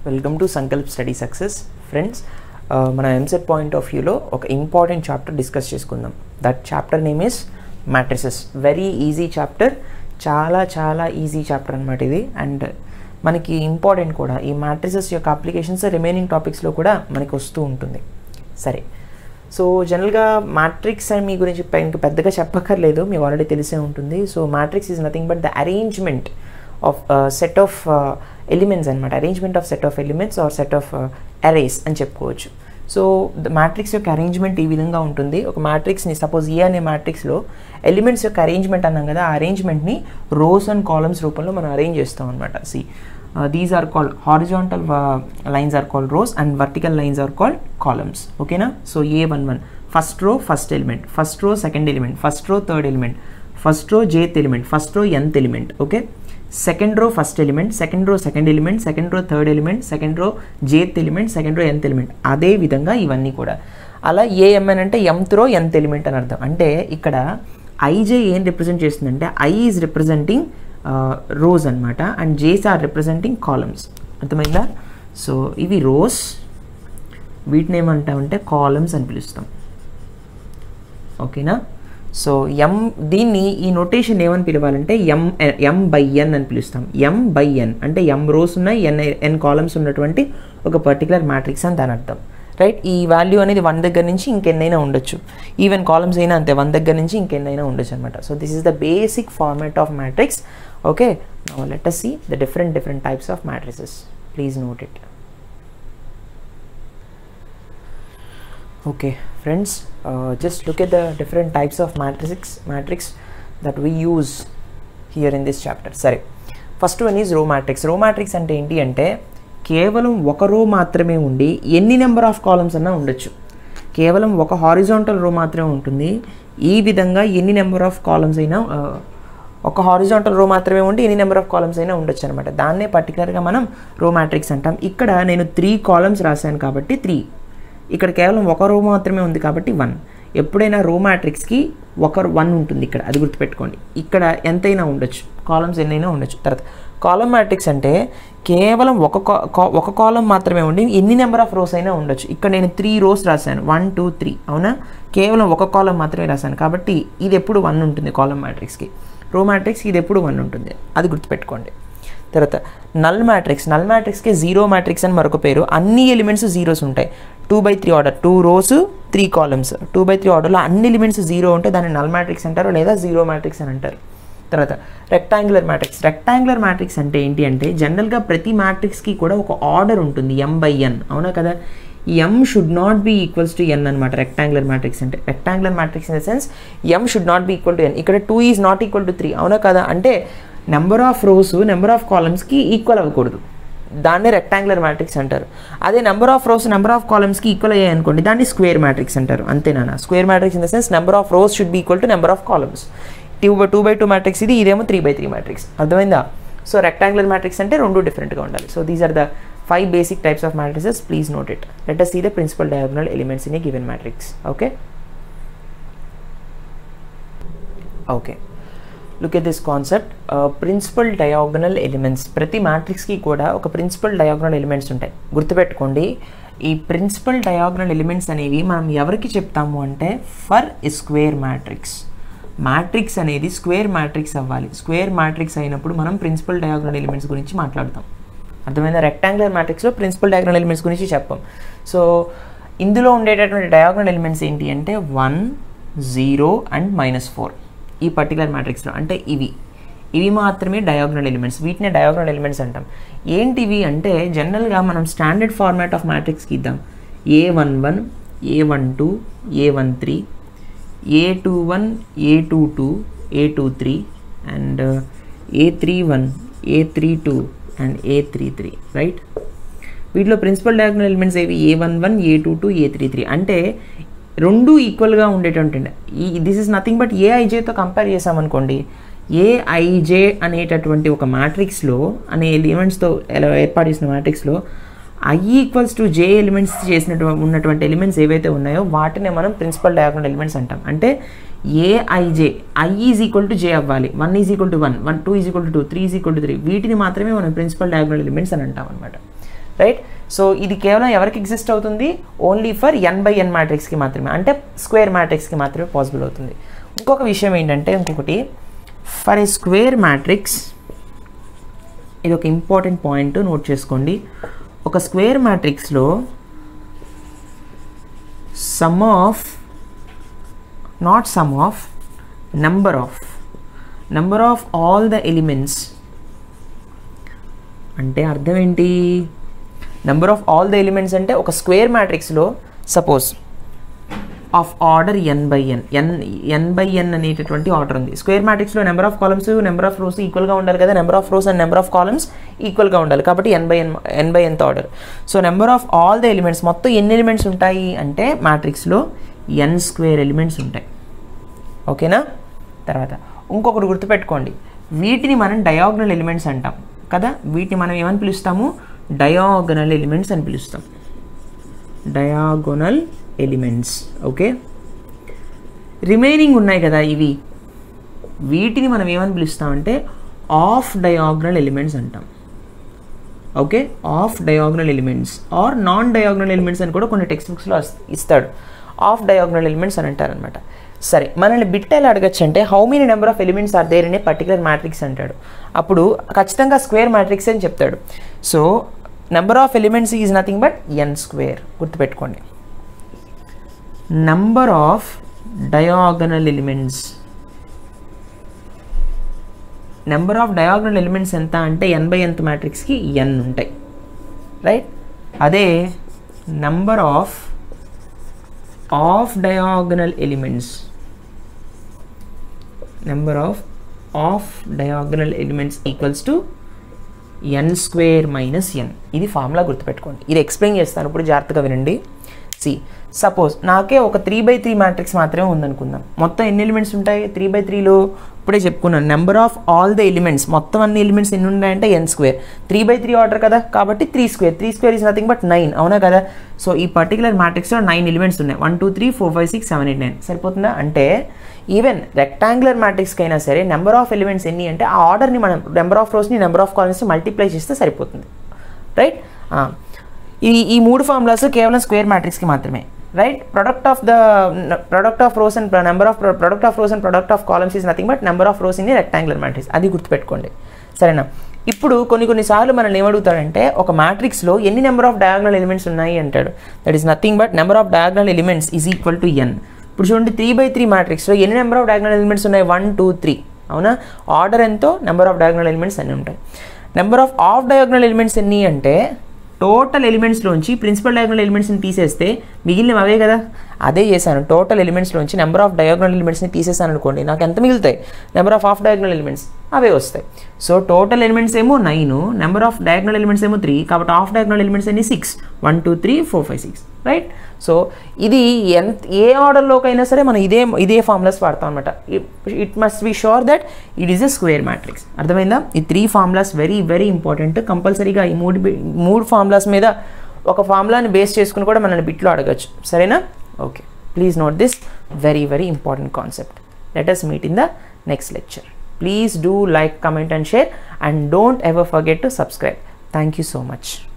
welcome to Sankalp study success friends మన EAMCET point of వ్యూలో ఒక ఇంపార్టెంట్ చాప్టర్ డిస్కస్ చేసుకుందాం that chapter name is matrices very easy chapter చాలా చాలా ఈజీ చాప్టర్ అనమాట ఇది అండ్ మనకి ఇంపార్టెంట్ కూడా ఈ మ్యాట్రిసెస్ యొక్క అప్లికేషన్స్ రిమైనింగ్ టాపిక్స్లో కూడా మనకి వస్తూ ఉంటుంది సరే సో జనరల్గా మ్యాట్రిక్స్ అని మీ గురించి పె- ఇంకా పెద్దగా చెప్పక్కర్లేదు మీకు ఆల్రెడీ తెలిసే ఉంటుంది so matrix is nothing but the arrangement of set of elements అనమాట arrangement of set of elements or set of arrays అని చెప్పుకోవచ్చు సో ద మ్యాట్రిక్స్ యొక్క అరేంజ్మెంట్ ఈ విధంగా ఉంటుంది ఒక మ్యాట్రిక్స్ని సపోజ్ ఏ అనే మ్యాట్రిక్స్లో ఎలిమెంట్స్ యొక్క అరేంజ్మెంట్ అన్నాం కదా ఆ అరేంజ్మెంట్ని రోస్ అండ్ కాలమ్స్ రూపంలో మనం అరేంజ్ చేస్తాం అనమాట see these are called horizontal lines are called rows and vertical lines are called columns ఓకేనా so a one one first row first element first row second element first row third element first row jth element first row nth element okay second row first element second row second element second row third element second row jth element second row nth element అదే విధంగా ఇవన్నీ కూడా అలా AMN అంటే ఎంత్ రో nth element అని అర్థం అంటే ఇక్కడ ఐజే ఏం రిప్రజెంట్ చేస్తుందంటే ఐ ఈజ్ రిప్రజెంటింగ్ రోజ్ అనమాట and j's are representing columns అర్థమైందా సో ఇవి రోస్ వీటిని ఏమంటామంటే కాలమ్స్ అని పిలుస్తాం ఓకేనా సో ఎం దీన్ని ఈ నొటేషన్ ఏమని పిలవాలంటే ఎం ఎం బై ఎన్ అని పిలుస్తాం ఎం బై ఎన్ అంటే ఎం రోస్ ఉన్నాయి ఎన్ ఎన్ కాలమ్స్ ఉన్నటువంటి ఒక పర్టికులర్ మ్యాట్రిక్స్ అని దాని అర్థం రైట్ ఈ వాల్యూ అనేది వన్ దగ్గర నుంచి ఇంకెన్నైనా ఉండొచ్చు ఈవెన్ కాలమ్స్ అయినా అంతే వన్ దగ్గర నుంచి ఇంకెన్నైనా ఉండొచ్చు అనమాట so this is the basic format of matrix okay let us see the different different types of matrices please note it okay friends uh, just look at the different types of matrix matrix that we use here in this chapter సరే first one is row matrix row matrix అంటే ఏంటి అంటే కేవలం ఒక రో మాత్రమే ఉండి ఎన్ని నెంబర్ ఆఫ్ కాలమ్స్ అన్నా ఉండొచ్చు కేవలం ఒక హారిజాంటల్ రో మాత్రమే ఉంటుంది ఈ విధంగా ఎన్ని నెంబర్ ఆఫ్ కాలమ్స్ అయినా ఆ, ఒక హారిజాంటల్ రో మాత్రమే ఉండి ఎన్ని నెంబర్ ఆఫ్ కాలమ్స్ అయినా ఉండొచ్చు అనమాట దాన్నే పర్టికులర్గా మనం రో మ్యాట్రిక్స్ అంటాం ఇక్కడ నేను త్రీ కాలమ్స్ రాశాను కాబట్టి త్రీ ఇక్కడ కేవలం ఒక రో మాత్రమే ఉంది కాబట్టి వన్ ఎప్పుడైనా రో మ్యాట్రిక్స్కి ఒక వన్ ఉంటుంది ఇక్కడ అది గుర్తుపెట్టుకోండి ఇక్కడ ఎంతైనా ఉండొచ్చు కాలమ్స్ ఎన్నైనా ఉండొచ్చు తర్వాత కాలమ్ మ్యాట్రిక్స్ అంటే కేవలం ఒక కా- కా- ఒక కాలం మాత్రమే ఉండి ఎన్ని నెంబర్ ఆఫ్ రోస్ అయినా ఉండొచ్చు ఇక్కడ నేను త్రీ రోస్ రాశాను వన్ టూ త్రీ అవునా కేవలం ఒక కాలం మాత్రమే రాశాను కాబట్టి ఇది ఎప్పుడు వన్ ఉంటుంది కాలమ్ మ్యాట్రిక్స్కి రో మ్యాట్రిక్స్కి ఇది ఎప్పుడు వన్ ఉంటుంది అది గుర్తుపెట్టుకోండి తర్వాత నల్ మ్యాట్రిక్స్ నల్ మ్యాట్రిక్స్కి జీరో మ్యాట్రిక్స్ అని మరొక పేరు అన్ని ఎలిమెంట్స్ జీరోస్ ఉంటాయి two by three order two rows three columns two by three ఆర్డర్లో అన్ని ఎలిమెంట్స్ జీరో ఉంటే దాన్ని నల్ మ్యాట్రిక్స్ అంటారు లేదా జీరో మ్యాట్రిక్స్ అని అంటారు తర్వాత రెక్టాంగులర్ మ్యాట్రిక్స్ రెక్టాంగులర్ మ్యాట్రిక్స్ అంటే ఏంటి అంటే జనరల్గా ప్రతి మ్యాట్రిక్స్కి కూడా ఒక ఆర్డర్ ఉంటుంది ఎం బై ఎన్ అవునా కదా m should not be equals to n అనమాట రెక్టాంగులర్ మ్యాట్రిక్స్ అంటే rectangular matrix in the sense m should not be equal to n ఇక్కడ two is not equal to three అవునా కదా అంటే number of rows number of కాలమ్స్కి equal అవ్వకూడదు దాన్ని rectangular matrix అంటారు అదే number of rows number of కాలమ్స్కి ఈక్వల్ అయ్యాయి అనుకోండి దాన్ని స్క్వేర్ మ్యాట్రిక్స్ అంటారు అంతేనా square matrix in the sense number of rows should be equal to number of columns two by two by two matrix ఇది ఇదేమో త్రీ బై త్రీ మ్యాట్రిక్స్ అర్థమైందా so rectangular matrix అంటే రెండు డిఫరెంట్గా ఉండాలి so these are the five basic types of matrices please note it let us see the principal diagonal elements in a given matrix okay okay look at this concept principal diagonal elements ప్రతి మ్యాట్రిక్స్కి కూడా ఒక principal diagonal elements ఉంటాయి గుర్తుపెట్టుకోండి ఈ principal diagonal elements అనేవి మనం ఎవరికి చెప్తాము అంటే for a square matrix matrix అనేది స్క్వేర్ మ్యాట్రిక్స్ అవ్వాలి స్క్వేర్ మ్యాట్రిక్స్ అయినప్పుడు మనం ప్రిన్సిపల్ డయాగనల్ ఎలిమెంట్స్ గురించి మాట్లాడతాం అర్థమైందా రెక్టాంగులర్ మ్యాట్రిక్స్లో ప్రిన్సిపల్ డయాగ్నల్ ఎలిమెంట్స్ గురించి చెప్పాం సో ఇందులో ఉండేటటువంటి డయాగ్నల్ ఎలిమెంట్స్ ఏంటి అంటే one zero and minus four ఈ పర్టికులర్ మ్యాట్రిక్స్లో అంటే ఇవి ఇవి మాత్రమే డయాగ్నల్ ఎలిమెంట్స్ వీటినే డయాగ్నల్ ఎలిమెంట్స్ అంటాం ఏంటివి అంటే జనరల్గా మనం స్టాండర్డ్ ఫార్మాట్ ఆఫ్ మ్యాట్రిక్స్కి ఇద్దాం a one one a one two a one three a two one a two two a two three and a three one a three two and a three three right వీటిలో principal diagonal elements ఏవి a one one a two two a three three అంటే రెండు ఈక్వల్గా ఉండేటువంటి ఈ this is nothing but ఏఐజేతో compare చేసామనుకోండి a i j అనేటటువంటి ఒక మ్యాట్రిక్స్లో అనే ఎలిమెంట్స్తో ఎలా ఏర్పాటు చేసిన మ్యాట్రిక్స్లో I equals to j elements చేసినటువంటి ఉన్నటువంటి ఎలిమెంట్స్ ఏవైతే ఉన్నాయో వాటినే మనం ప్రిన్సిపల్ డయాగ్నల్ ఎలిమెంట్స్ అంటాం అంటే a i j i is equal to j అవ్వాలి one is equal to one one two is equal to two three is equal to three వీటిని మాత్రమే మనం ప్రిన్సిపల్ డయాగ్నల్ ఎలిమెంట్స్ అని అంటాం అనమాట రైట్ సో ఇది కేవలం ఎవరికి ఎగ్జిస్ట్ అవుతుంది only for n by n మ్యాట్రిక్స్కి మాత్రమే అంటే స్క్వేర్ మ్యాట్రిక్స్కి మాత్రమే పాసిబుల్ అవుతుంది ఇంకొక విషయం ఏంటంటే ఇంకొకటి ఫర్ ఏ స్క్వేర్ మ్యాట్రిక్స్ ఇది ఒక ఇంపార్టెంట్ పాయింట్ నోట్ చేసుకోండి ఒక స్క్వేర్ మ్యాట్రిక్స్లో sum of not sum of number of number of all the elements అంటే అర్థం ఏంటి number of all the elements అంటే ఒక స్క్వేర్ మ్యాట్రిక్స్లో suppose of order n by n n n by n అనేటటువంటి ఆర్డర్ ఉంది స్క్వేర్ మ్యాట్రిక్స్లో number of columns number of rows ఈక్వల్గా ఉండాలి కదా number of rows and number of columns ఈక్వల్గా ఉండాలి కాబట్టి n by n n by nth order so number of all the elements మొత్తం ఎన్ని ఎలిమెంట్స్ ఉంటాయి అంటే మ్యాట్రిక్స్లో ఎన్ స్క్వేర్ ఎలిమెంట్స్ ఉంటాయి ఓకేనా తర్వాత ఇంకొకటి గుర్తుపెట్టుకోండి వీటిని మనం డయాగ్నల్ ఎలిమెంట్స్ అంటాం కదా వీటిని మనం ఏమని పిలుస్తాము డయాగనల్ ఎలిమెంట్స్ అని పిలుస్తాం డయాగోనల్ ఎలిమెంట్స్ ఓకే రిమైనింగ్ ఉన్నాయి కదా ఇవి వీటిని మనం ఏమని పిలుస్తామంటే ఆఫ్ డయాగ్నల్ ఎలిమెంట్స్ అంటాం okay off diagonal elements or non diagonal elements అని కూడా కొన్ని టెక్స్ట్ బుక్స్లో ఇస్తాడు ఆఫ్ డయాగ్నల్ ఎలిమెంట్స్ అని అంటారనమాట సరే మనల్ని బిట్ ఎలా అడగచ్చు అంటే how many number of elements are there in a particular matrix అంటాడు అప్పుడు ఖచ్చితంగా స్క్వేర్ మ్యాట్రిక్స్ అని చెప్తాడు so number of elements is nothing but n square గుర్తుపెట్టుకోండి number of diagonal elements number of diagonal elements ఎంత అంటే ఎన్ బై ఎంత మ్యాట్రిక్స్కి ఎన్ ఉంటాయి రైట్ అదే number of off diagonal elements number of off diagonal elements equals to n square minus n ఇది formula గుర్తుపెట్టుకోండి ఇది explain చేస్తాను ఇప్పుడు జాగ్రత్తగా వినండి సి సపోజ్ నాకే ఒక త్రీ బై త్రీ మ్యాట్రిక్స్ మాత్రమే ఉందనుకుందాం మొత్తం ఎన్ని ఎలిమెంట్స్ ఉంటాయి త్రీ బై త్రీలో ఇప్పుడే చెప్పుకున్నాను number of all the elements మొత్తం అన్ని ఎలిమెంట్స్ ఎన్ని ఉన్నాయంటే n square three by three order కదా కాబట్టి three square three square is nothing but nine అవునా కదా సో ఈ పర్టికులర్ మ్యాట్రిక్స్లో నైన్ ఎలిమెంట్స్ ఉన్నాయి one two three four five six seven eight nine సరిపోతుందా అంటే ఈవెన్ రెక్టాంగులర్ మ్యాట్రిక్స్కి అయినా సరే నెంబర్ ఆఫ్ ఎలిమెంట్స్ ఎన్ని అంటే ఆ ఆర్డర్ని మనం నెంబర్ ఆఫ్ రోస్ని నెంబర్ ఆఫ్ కాలమ్స్ని మల్టిప్లై చేస్తే సరిపోతుంది రైట్ ఈ ఈ మూడు ఫార్ములాస్ కేవలం స్క్వేర్ మ్యాట్రిక్స్కి మాత్రమే right product of the product of rows and number of product of rows and product of columns is nothing but number of rows in rectangular matrix అది గుర్తుపెట్టుకోండి సరేనా ఇప్పుడు కొన్ని కొన్నిసార్లు మనం ఏమడుగుతాడంటే ఒక మ్యాట్రిక్స్లో ఎన్ని నెంబర్ ఆఫ్ డయాగ్నల్ ఎలిమెంట్స్ ఉన్నాయి అంటాడు that is nothing but number of diagonal elements is equal to n ఇప్పుడు చూడండి త్రీ బై త్రీ మ్యాట్రిక్స్లో ఎన్ని నెంబర్ ఆఫ్ డయాగ్నల్ ఎలిమెంట్స్ ఉన్నాయి వన్ టూ త్రీ అవునా ఆర్డర్ ఎంతో నెంబర్ ఆఫ్ డయాగ్నల్ ఎలిమెంట్స్ అన్నీ ఉంటాయి number of off diagonal elements ఎన్ని అంటే టోటల్ ఎలిమెంట్స్లోంచి ప్రిన్సిపల్ డయాగ్నల్ ఎలిమెంట్స్ని తీసేస్తే మిగిలినవి అవే కదా అదే చేశాను టోటల్ ఎలిమెంట్స్లోంచి నెంబర్ ఆఫ్ డయాగ్నల్ ఎలిమెంట్స్ని తీసేసాను అనుకోండి నాకు ఎంత మిగులుతాయి number of off diagonal elements అవే వస్తాయి సో టోటల్ ఎలిమెంట్స్ ఏమో nine number of diagonal elements ఏమో త్రీ కాబట్టి ఆఫ్ డయాగ్నల్ ఎలిమెంట్స్ అన్ని six one two three four five six right so ఇది ఎంత ఏ ఆర్డర్లోకైనా సరే మనం ఇదే ఇదే ఫార్ములాస్ వాడతాం అనమాట it must be sure that it is a square matrix అర్థమైందా ఈ three formulas very very important కంపల్సరీగా ఈ మూడు మూడు ఫార్ములాస్ మీద ఒక ఫార్ములాని బేస్ చేసుకుని కూడా మనల్ని బిట్లో అడగచ్చు సరేనా okay please note this very very important concept let us meet in the next lecture please do like comment and share and don't ever forget to subscribe thank you so much